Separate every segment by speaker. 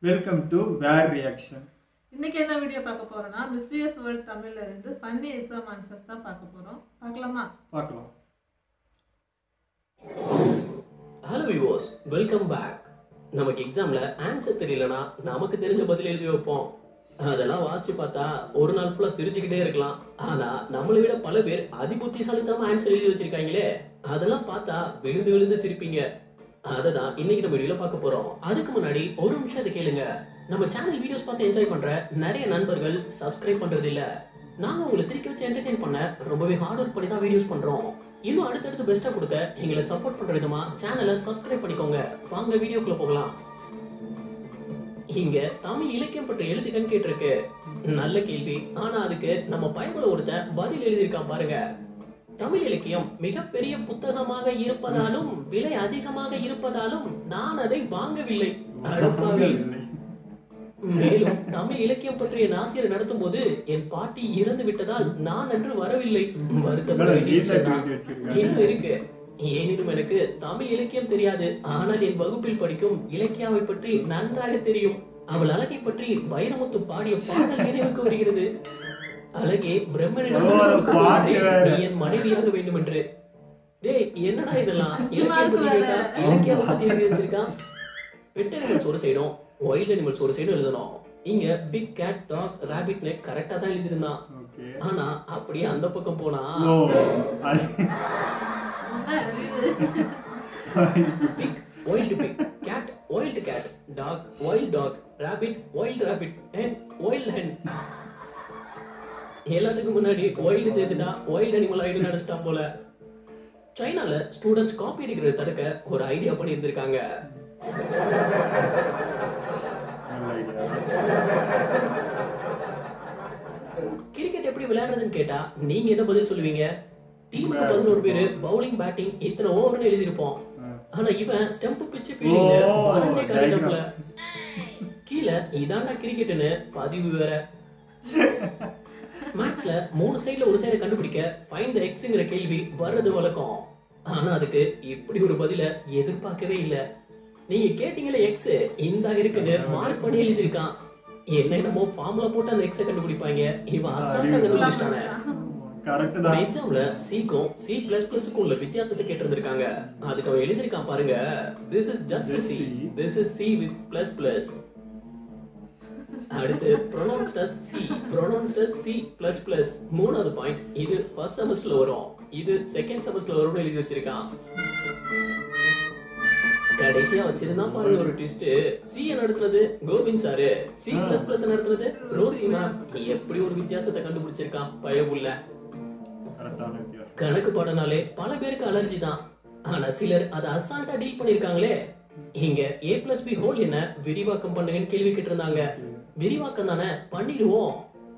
Speaker 1: Welcome to where reaction
Speaker 2: இன்னைக்கு என்ன video பார்க்க போறோம்னா மிஸ்டீரியஸ் வேர்ல்ட் தமிழ்ல இருந்து ஃபன்னி எக்ஸாம் ஆன்சர்ஸ் தான் பார்க்க போறோம் பார்க்கலாமா
Speaker 1: பார்க்கலாம்
Speaker 3: ஹலோ விவோஸ் வெல்கம் பேக் நமக்கு எக்ஸாம்ல ஆன்சர் தெரியலனா நமக்கு தெரிஞ்ச பதில் எழுதி வைப்போம் அதெல்லாம் வாசிச்சு பார்த்தா ஒரு நாள் ஃபுல்லா சிரிச்சுக்கிட்டே இருக்கலாம் ஆனா நம்மளை விட பல பேர் அதிபுத்திசாலித்தனமா ஆன்சர் எழுதி வச்சிருக்காங்களே அதெல்லாம் பார்த்தா விழுந்து விழுந்து சிரிப்பீங்க அததான் இன்னைக்கு நம்ம வீடியோல பார்க்க போறோம் அதுக்கு முன்னாடி ஒரு நிமிஷம் இதை கேளுங்க நம்ம சேனல் வீடியோஸ் பார்த்து என்ஜாய் பண்ற நிறைய நண்பர்கள் சப்ஸ்கிரைப் பண்றது இல்ல நாங்க உங்களை சிரிக்க வச்சு என்டர்டெயின் பண்ண ரொம்பவே ஹார்ட் ஒர்க் பண்ணி தான் வீடியோஸ் பண்றோம் இன்னும் அடுத்தடுத்து பெஸ்டா கொடுக்க எங்களை சப்போர்ட் பண்ற விதமா சேனலை சப்ஸ்கிரைப் பண்ணிக்கோங்க வாங்க வீடியோக்குள்ள போகலாம் இங்க தமிழ் இலக்கியம் பற்றி எழுதுகன்னு கேட்டிருக்கு நல்ல கேள்வி ஆனா அதுக்கு நம்ம பயன்பட ஒருத்தன் பதில் எழுதியிருக்கான் பாருங்க தமிழ் இலக்கியம் மிகப்பெரிய புத்தகமாக இருப்பதாலும் விலை அதிகமாக இருப்பதாலும் நான் அதை வாங்கவில்லை அடப்பாவி மேலும் தமிழ் இலக்கியம் பற்றிய நாசியர் நடத்தும் போது என் பாட்டி இறந்து விட்டதால் நான் அன்று வரவில்லை வருத்தப்பட வேண்டிய
Speaker 1: கீதா
Speaker 3: விஷயம்தான்.
Speaker 1: எழுதி வச்சிருக்காங்க
Speaker 3: இன்னும் இருக்கு எனினும் எனக்கு தமிழ் இலக்கியம் தெரியாது ஆனால் என் வகுப்பில் படிக்கும் இலக்கியாவை பற்றி நன்றாக தெரியும் அவள் அழகை பற்றி வைரமுத்து பாடிய பாடல் நினைவுக்கு வருகிறது அழகே பிரம்மனிடம்
Speaker 1: ஓ,
Speaker 3: கொடுக்க
Speaker 1: பாட்டு
Speaker 3: வேண்டும்.
Speaker 1: வேற.
Speaker 3: நீ என் மனைவியாக வேண்டும் என்று டேய் என்னடா இதெல்லாம்
Speaker 2: அஞ்சு
Speaker 3: இலக்கியம்
Speaker 2: mark
Speaker 3: பத்தி
Speaker 2: வேற.
Speaker 3: கேட்டா இலக்கியாவை பத்தி எழுதி வச்சிருக்கான் பெட் அனிமல்ஸ் ஒரு சைடும் வைல்ட் அனிமல்ஸ் ஒரு சைடும் எழுதணும் இங்க பிக் கேட் டாக் ராபிட்னு கரெக்டா தான் எழுதியிருந்தான்
Speaker 1: ஓகே
Speaker 3: ஆனா அப்படியே அந்த பக்கம் போனா
Speaker 1: ஓ அது
Speaker 2: என்ன எழுதியது?
Speaker 3: pig, wild pig, cat, wild cat, dog, wild dog, rabbit, wild rabbit, hen, wild hen. எல்லாத்துக்கும் முன்னாடி வைல்டு சேர்த்துட்டா வைல்ட் அனிமல் ஆயிடு நினைச்சிட்டான் போல சைனால ஸ்டூடெண்ட்ஸ் காப்பி அடிக்கிறத தடுக்க ஒரு ஐடியா பண்ணி இருந்திருக்காங்க
Speaker 1: நல்ல ஐடியா
Speaker 3: கிரிக்கெட் எப்படி விளையாடுறதுன்னு கேட்டா நீங்க என்ன பதில் சொல்லுவீங்க டீமுக்கு பதினோரு பேரு பவுலிங் பேட்டிங் இத்தனை ஓவர்னு எழுதியிருப்போம் ஆனா இவன் ஸ்டெம்ப் பிச்சு ஃபீல்டிங்
Speaker 1: ஓ,
Speaker 3: வரைஞ்சே காட்டிட்டாப்ல
Speaker 1: diagram.
Speaker 3: கீழே இதாண்டா கிரிக்கெட்னு பதிவு வேற மேட்ச்ல மூணு சைடுல ஒரு சைட கண்டுபிடிக்க ஃபைண்ட் த எக்ஸ்ங்கிற கேள்வி வர்றது வழக்கம் ஆனா அதுக்கு இப்படி ஒரு பதில எதிர்பார்க்கவே இல்ல நீங்க கேட்டீங்களே எக்ஸ் இந்த இருக்குன்னு மார்க் பண்ணி எழுதியிருக்கான் என்ன என்னமோ ஃபார்முலா போட்டு அந்த எக்ஸை கண்டுபிடிப்பாங்க இவன் அசால்ட்டா கண்டுபிடிச்சிட்டானே
Speaker 1: கரெக்ட்
Speaker 3: ஒரு
Speaker 1: தான்
Speaker 3: எக்ஸாம்ல சிக்கும் சி பிளஸ் பிளஸ்க்கும் உள்ள வித்தியாசத்தை கேட்டிருந்திருக்காங்க அதுக்கு அவன் எழுதியிருக்கான் பாருங்க this is just
Speaker 1: Just
Speaker 3: C
Speaker 1: C.
Speaker 3: This is C with plus plus அடுத்து pronounced as C pronounced as C plus plus மூணாவது பாயிண்ட் இது ஃபர்ஸ்ட் செமஸ்டர்ல வரும் இது செகண்ட் செமஸ்டர்ல வரும்னு எழுதி வச்சிருக்கான் கடைசியா வச்சிருந்தான் பாருங்க ஒரு ட்விஸ்ட் சி நடத்துறது Govind sir C plus plus நடத்துறது ரோசி மேம் எப்படி ஒரு வித்தியாசத்தை கண்டுபிடிச்சிருக்கான் பயமுள்ள
Speaker 1: கரெக்டான வித்தியாசம்
Speaker 3: கணக்கு பாடனாலே பல பேருக்கு அலர்ஜி தான் ஆனா சிலர் அதை அசால்ட்டா டீல் பண்ணிருக்காங்களே இங்க ஏ பிளஸ் பி ஹோல் என்ன விரிவாக்கம் பண்ணுங்கன்னு கேள்வி கேட்டிருந்தாங்க விரிவாக்கம் தானே பண்ணிடுவோம்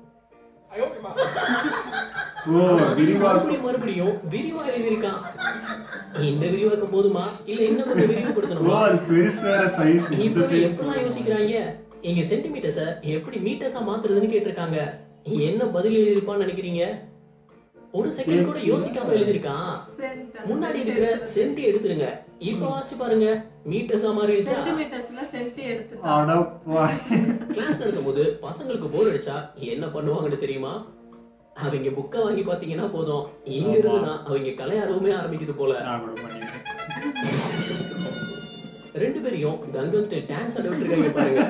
Speaker 1: ஓ
Speaker 3: அவன்
Speaker 1: விரிவாக்கம்
Speaker 3: மறுபடியும் மறுபடியும் விரிவா எழுதியிருக்கான் இந்த விரிவாக்கம் போதுமா இல்ல இன்னும் கொஞ்சம்
Speaker 1: ஓ
Speaker 3: விரிவுபடுத்தணுமா
Speaker 1: அது பெருசு வேற சைஸ் இந்த
Speaker 3: இப்ப
Speaker 1: சைஸ்
Speaker 3: எப்படிலாம் யோசிக்கிறாங்க இங்க சென்டிமீட்டர்ஸ எப்படி மீட்டர்ஸா மாத்துறதுன்னு கேட்டிருக்காங்க என்ன பதில் எழுதியிருப்பான்னு நினைக்கிறீங்க ஒரு செகண்ட் கூட யோசிக்காம எழுதியிருக்கான்
Speaker 2: Cent-
Speaker 3: முன்னாடி இருக்கிற சென்டி எடுத்துருங்க இப்ப வாசிச்சு பாருங்க மீட்டர்ஸா மாறிடுச்சா
Speaker 2: சென்டிமீட்டர்ஸ்ல சென்டி எடுத்துட்டான்.
Speaker 1: அடப்பா
Speaker 3: கிளாஸ் நடக்கும்போது பசங்களுக்கு போர் அடிச்சா என்ன பண்ணுவாங்கன்னு தெரியுமா அவங்க புக்கை வாங்கி பாத்தீங்கன்னா போதும் இங்க
Speaker 1: ஆமா.
Speaker 3: இருந்துதான் அவங்க கலையார்வமே ஆரம்பிக்குது போல
Speaker 1: நான் கூட பண்ணிட்டேன்
Speaker 3: ரெண்டு பேரையும் கங்கம் ஸ்டைல் டான்ஸ் ஆட விட்டுருக்காங்க பாருங்க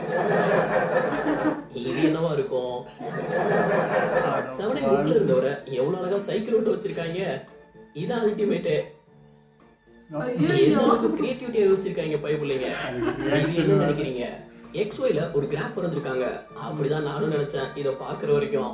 Speaker 3: இது என்னவா இருக்கும் செவனின் புக்ல இருந்தவரை எவ்வளவு அழகா சைக்கிள் ஓட்ட வச்சிருக்காங்க இதான் அல்டிமேட்
Speaker 2: ஐயையோ.
Speaker 3: கிரியேட்டிவிட்டியா யோசிச்சிருக்காங்க பைபிள்ளைங்க
Speaker 1: reaction
Speaker 3: என்ன
Speaker 1: வேற.
Speaker 3: நினைக்கிறீங்க எக்ஸ் ஒய்ல ஒரு கிராஃப் வரைஞ்சிருக்காங்க அப்படிதான் நானும் நினைச்சேன் இத பாக்குற வரைக்கும்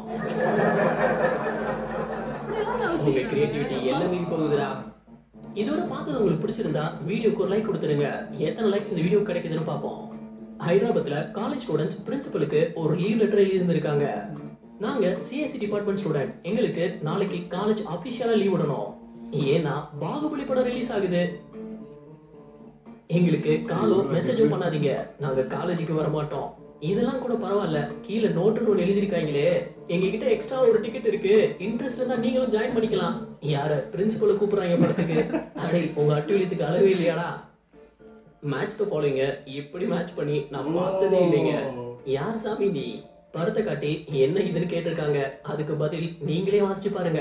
Speaker 2: இப்படியெல்லாம்
Speaker 3: உங்க
Speaker 2: யோசிக்கிறாங்க.
Speaker 3: கிரியேட்டிவிட்டி எல்லாம் மீறி போகுதுடா இதுவரை பார்த்தது உங்களுக்கு பிடிச்சிருந்தா வீடியோக்கு ஒரு லைக் கொடுத்துருங்க எத்தனை லைக்ஸ் இந்த வீடியோ கிடைக்குதுன்னு பார்ப்போம் ஹைதராபாத்ல காலேஜ் ஸ்டூடெண்ட்ஸ் பிரின்சிபலுக்கு ஒரு லீவ் லெட்டர் எழுதி இருந்திருக்காங்க நாங்க சிஎஸ்சி டிபார்ட்மெண்ட் ஸ்டூடெண்ட் எங்களுக்கு நாளைக்கு காலேஜ் அபிஷியலா லீவ் விடணும் ஏன்னா பாகுபலி படம் ரிலீஸ் ஆகுது எங்களுக்கு காலும் மெசேஜும் பண்ணாதீங்க நாங்க காலேஜுக்கு வர மாட்டோம் இதெல்லாம் கூட பரவாயில்ல கீழே நோட்டுன்னு ஒன்று எழுதிருக்காங்களே எங்க கிட்ட எக்ஸ்ட்ரா ஒரு டிக்கெட் இருக்கு இன்ட்ரெஸ்ட் இருந்தா நீங்களும் ஜாயின் பண்ணிக்கலாம் யார பிரின்சிபலை கூப்பிடுறாங்க படத்துக்கு அடே உங்க அட்டுவலியத்துக்கு அளவே இல்லையாடா மேட்ச் த ஃபாலோயிங்க இப்படி மேட்ச் பண்ணி நான் பார்த்ததே இல்லைங்க
Speaker 1: ஓ.
Speaker 3: யார் சாமி நீ படத்தை காட்டி என்ன இதுன்னு கேட்டிருக்காங்க அதுக்கு பதில் நீங்களே வாசிச்சு பாருங்க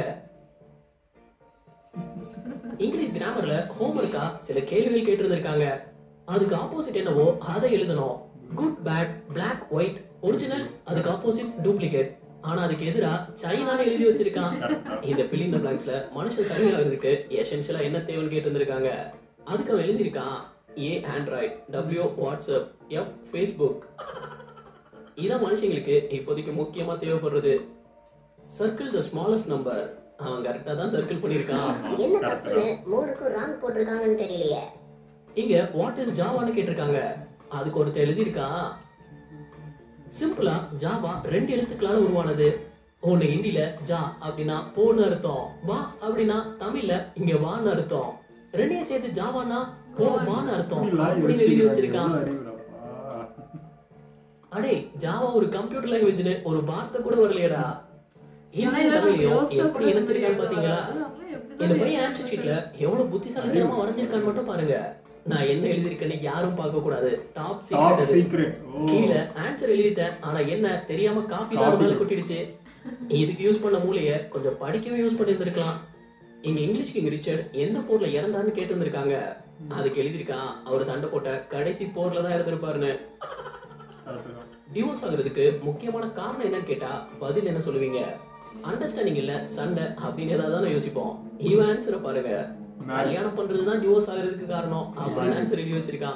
Speaker 3: இங்கிலீஷ் கிராமர்ல ஹோம்ஒர்க்கா சில கேள்விகள் கேட்டிருந்திருக்காங்க அதுக்கு ஆப்போசிட் என்னவோ அதை எழுதணும் good bad black white original அதுக்கு ஆப்போசிட் டூப்ளிகேட் ஆனா அதுக்கு எதிரா சைனான்னு எழுதி வச்சிருக்கான் இந்த fill in the blanksல மனுஷன் சரியாகிறதுக்கு எசென்ஷியலா என்ன தேவைன்னு கேட்டிருந்திருக்காங்க அதுக்கு அவன் எழுதியிருக்கான் A Android W WhatsApp F Facebook இதான் மனுஷங்களுக்கு இப்போதைக்கு முக்கியமா தேவைப்படுறது சர்க்கிள் த ஸ்மாலஸ்ட் நம்பர் அவன் கரெக்டா தான் சர்க்கிள் பண்ணியிருக்கான்
Speaker 4: என்ன தப்புன்னு மூணுக்கும் ராங் போட்டிருக்காங்கன்னு தெரியலையே
Speaker 3: இங்க வாட் இஸ் ஜாவான்னு கேட்டிருக்காங்க அதுக்கு ஒருத்தர் எழுதியிருக்கான் சிம்பிளா ஜாவா ரெண்டு எழுத்துக்களால உருவானது ஒண்ணு ஹிந்தில ஜா அப்படின்னா போன்னு அர்த்தம் வா அப்படின்னா தமிழ்ல இங்க வான்னு அர்த்தம் ரெண்டையும் சேர்த்து ஜாவானா போ வான்னு அர்த்தம்
Speaker 1: இப்படிலாம்
Speaker 3: அப்படின்னு எழுதி
Speaker 1: யோசிக்கிறாங்க.
Speaker 3: வச்சிருக்கான்
Speaker 1: எவ்வளவு அறிவுடாப்பா.
Speaker 3: அடே ஜாவா ஒரு கம்ப்யூட்டர் லாங்குவேஜ்னு ஒரு வார்த்தை கூட வரலையடா
Speaker 2: ஏன்னா
Speaker 3: ஹிந்தி
Speaker 2: இதெல்லாம்
Speaker 3: தமிழையும்
Speaker 2: யோசிச்சா
Speaker 3: எப்படி
Speaker 2: கூட
Speaker 3: இணைச்சிருக்கான்னு
Speaker 2: தெரியாது.
Speaker 3: பாத்தீங்களா
Speaker 2: அதெல்லாம் எப்படிதான்
Speaker 3: இந்த பையன்
Speaker 2: எழுதி
Speaker 3: ஆன்சர் ஷீட்ல எவ்வளவு புத்திசாலித்தனமா வரைஞ்சிருக்கான்னு மட்டும் பாருங்க நான் என்ன எழுதியிருக்கேன்னு யாரும் பார்க்க கூடாது டாப்
Speaker 1: டாப்
Speaker 3: சீக்ரெட் அது
Speaker 1: சீக்ரெட் ஓ
Speaker 3: கீழே ஆன்சர் எழுதிட்டேன் ஆனா என்ன தெரியாம காப்பி தான்
Speaker 1: Copy.
Speaker 3: மேல கொட்டிடுச்சு இதுக்கு யூஸ் பண்ண மூலைய கொஞ்சம் படிக்கவே யூஸ் பண்ணியிருந்திருக்கலாம் இங்க இங்கிலீஷ் கிங் ரிச்சர்ட் எந்த போர்ல இறந்தான்னு கேட்டு வந்திருக்காங்க அதுக்கு எழுதியிருக்கான் அவர் சண்டை போட்ட கடைசி போர்ல தான் இறந்திருப்பாருன்னு
Speaker 1: correct தான்.
Speaker 3: டிவோர்ஸ் ஆகுறதுக்கு முக்கியமான காரணம் என்னன்னு கேட்டா பதில் என்ன சொல்லுவீங்க அண்டர்ஸ்டாண்டிங் இல்ல சண்டை அப்படின்னு ஏதாவது தானே யோசிப்போம் இவன் ஆன்சரை பாருங்க கல்யாணம் பண்றதுதான் டிவோர்ஸ் ஆகுறதுக்கு காரணம் அப்படின்னு ஆன்சர் எழுதி வச்சிருக்கான்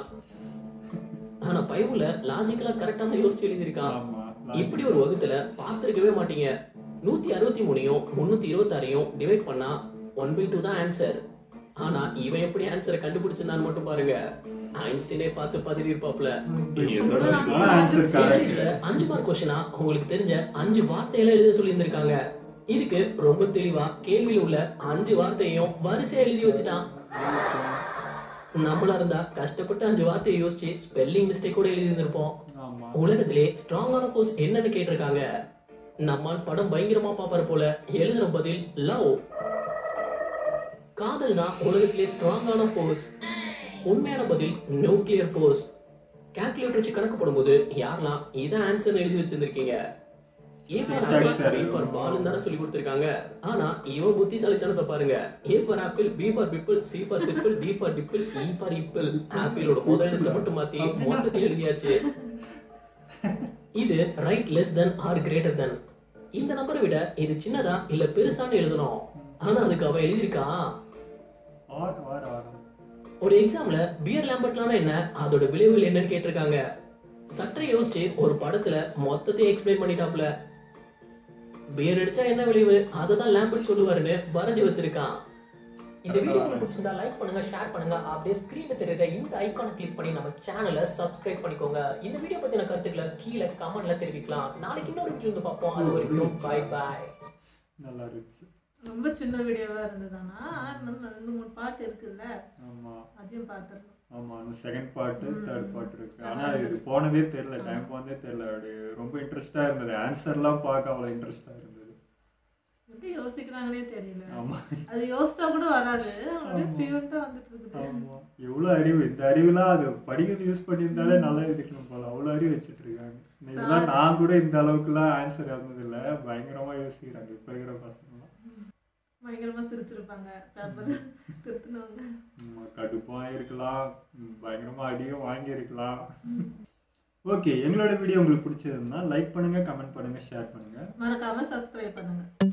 Speaker 3: ஆனா பைபிள்ல லாஜிக்கலா கரெக்டா தான் யோசிச்சு எழுதியிருக்கான்
Speaker 1: ஆமா
Speaker 3: இப்படி ஒரு வகுத்துல பார்த்திருக்கவே மாட்டீங்க நூத்தி அறுபத்தி மூணையும் முன்னூத்தி இருபத்தாறையும் டிவைட் பண்ணா ஒன் பை டூ தான் ஆன்சர் ஆனா இவன் எப்படி ஆன்சரை கண்டுபிடிச்சிருந்தான்னு மட்டும் பாருங்க ஐன்ஸ்டீனே பார்த்து பதறி இருப்பாப்ல
Speaker 1: ஆன்சர் கரெக்ட்
Speaker 3: இங்கிலீஷ்ல அஞ்சு மார்க் கொஸ்டினா உங்களுக்கு தெரிஞ்ச அஞ்சு வார்த்தையெல்லாம் எழுத சொல்லி இருந்திருக்காங்க இதுக்கு ரொம்ப தெளிவா கேள்வியில் உள்ள அஞ்சு வார்த்தையும் வரிசையா எழுதி வச்சுட்டான் நம்மளா இருந்தா கஷ்டப்பட்டு அஞ்சு வார்த்தையை யோசிச்சு ஸ்பெல்லிங் மிஸ்டேக் கூட எழுதி இருந்திருப்போம்
Speaker 1: ஆமா
Speaker 3: உலகத்திலே ஸ்ட்ராங்கான ஃபோர்ஸ் என்னன்னு கேட்டிருக்காங்க நம்மால் படம் பயங்கரமா பாப்பாரு போல எழுதுற பதில் லவ் காதல் தான் உலகத்திலே ஸ்ட்ராங்கான ஃபோர்ஸ் உண்மையான பதில் நியூக்ளியர் ஃபோர்ஸ் கால்குலேட்டர் வச்சு கணக்கு போடும்போது யாரெல்லாம் இதான் ஆன்சர் எழுதி வச்சிருந்திருக்கீங்க A for apple B for ball தானே சொல்லி கொடுத்துருக்காங்க ஆனா இவன் புத்திசாலித்தனத்தை பாருங்க A for apple B for bipple C for cipple D for dipple E for ipple ஆப்பிளோட முதல் எழுத்தை மட்டும் மாத்தி மொத்தத்தை எழுதியாச்சு இது right less than or greater than இந்த நம்பரை விட இது சின்னதா இல்ல பெருசான்னு எழுதணும் ஆனா அதுக்கு அவன் எழுதியிருக்கான்
Speaker 1: ஆர் ஆர் ஆர்
Speaker 3: ஒரு எக்ஸாம்ல பியர் லேம்பர்ட்லானா என்ன அதோட விளைவுகள் என்னன்னு கேட்டிருக்காங்க சற்றே யோசிச்சு ஒரு படத்துல மொத்தத்தையும் எக்ஸ்பிளைன் பண்ணிட்டாப்ல பியர் அடிச்சா என்ன விளைவு அதை தான் லேம்பர்ட் சொல்லுவாருன்னு வரைஞ்சு வச்சிருக்கான் இந்த வீடியோ உங்களுக்கு பிடிச்சிருந்தா லைக் பண்ணுங்க ஷேர் பண்ணுங்க அப்படியே ஸ்கிரீன்ல தெரியுற இந்த ஐகானை கிளிக் பண்ணி நம்ம சேனலை சப்ஸ்கிரைப் பண்ணிக்கோங்க இந்த வீடியோ பத்தின கருத்துக்களை கீழே கமெண்ட்ல தெரிவிக்கலாம் நாளைக்கு இன்னொரு வீடியோ வந்து பார்ப்போம் அது வரைக்கும் பை பாய்
Speaker 1: நல்லா இருந்துச்சு
Speaker 2: ரொம்ப சின்ன வீடியோவா இருந்ததானா இன்னும் ரெண்டு மூணு பாட்டு இருக்குல்ல
Speaker 1: ஆமா
Speaker 2: அதையும் பார்த்துடலாம்
Speaker 1: ஆமா அந்த செகண்ட் பார்ட்
Speaker 2: ம்.
Speaker 1: தேர்ட் பார்ட் இருக்கு
Speaker 2: நல்லா
Speaker 1: ஆனா இது
Speaker 2: இருந்துச்சு.
Speaker 1: போனதே தெரியல
Speaker 2: ஆமா.
Speaker 1: டைம் போனதே தெரியல அப்படி ரொம்ப இன்ட்ரெஸ்டா இருந்தது ஆன்சர்லாம் பார்க்க அவ்வளவு இன்ட்ரெஸ்டா இருந்தது
Speaker 2: எப்படி யோசிக்கிறாங்கன்னே தெரியல
Speaker 1: ஆமா
Speaker 2: அது யோசிச்சா கூட வராது அப்படியே
Speaker 1: ஆமா.
Speaker 2: ஃபியூட்டா வந்துட்டு இருக்குது
Speaker 1: ஆமா எவ்வளவு அறிவு இந்த அறிவுலாம் அது படிக்கிறது யூஸ் பண்ணியிருந்தாலே நல்லா இருக்கணும் போல அவ்வளவு அறிவு வச்சுட்டு இருக்காங்க இதெல்லாம் நான் கூட இந்த அளவுக்குலாம் ஆன்சர் இருந்தது இல்ல பயங்கரமா யோசிக்கிறாங்க இப்ப இருக்கிற பசங்க
Speaker 2: பயங்கரமா சிரிச்சிருப்பாங்க பேப்பர் திருத்தினவங்க
Speaker 1: கடுப்பா இருக்கலாம் ம், பயங்கரமா அடியும் வாங்கி இருக்கலாம் ஓகே எங்களோட வீடியோ உங்களுக்கு பிடிச்சதுன்னா லைக் பண்ணுங்க கமெண்ட் பண்ணுங்க ஷேர் பண்ணுங்க
Speaker 2: மறக்காம சப்ஸ்கிரைப் பண்ணுங்க